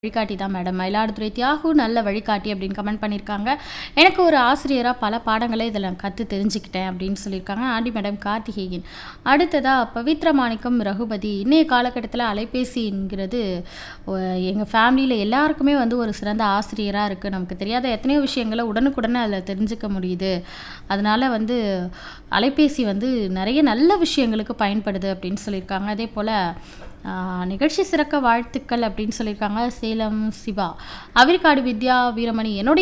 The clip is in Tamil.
வழிகாட்டி தான் மேடம் மயிலாடுதுறை தியாகு நல்ல வழிகாட்டி அப்படின்னு கமெண்ட் பண்ணியிருக்காங்க எனக்கு ஒரு ஆசிரியராக பல பாடங்களை இதில் கற்று தெரிஞ்சுக்கிட்டேன் அப்படின்னு சொல்லியிருக்காங்க ஆண்டி மேடம் கார்த்திகேயன் அடுத்ததாக பவித்ர மாணிக்கம் ரகுபதி இன்றைய காலகட்டத்தில் அலைபேசிங்கிறது எங்கள் ஃபேமிலியில் எல்லாருக்குமே வந்து ஒரு சிறந்த ஆசிரியராக இருக்குது நமக்கு தெரியாத எத்தனையோ விஷயங்களை உடனுக்குடனே அதில் தெரிஞ்சுக்க முடியுது அதனால் வந்து அலைபேசி வந்து நிறைய நல்ல விஷயங்களுக்கு பயன்படுது அப்படின்னு சொல்லியிருக்காங்க அதே போல் ஆஹ் நிகழ்ச்சி சிறக்க வாழ்த்துக்கள் அப்படின்னு சொல்லியிருக்காங்க சேலம் சிவா அவிர்காடு வித்யா வீரமணி என்னுடைய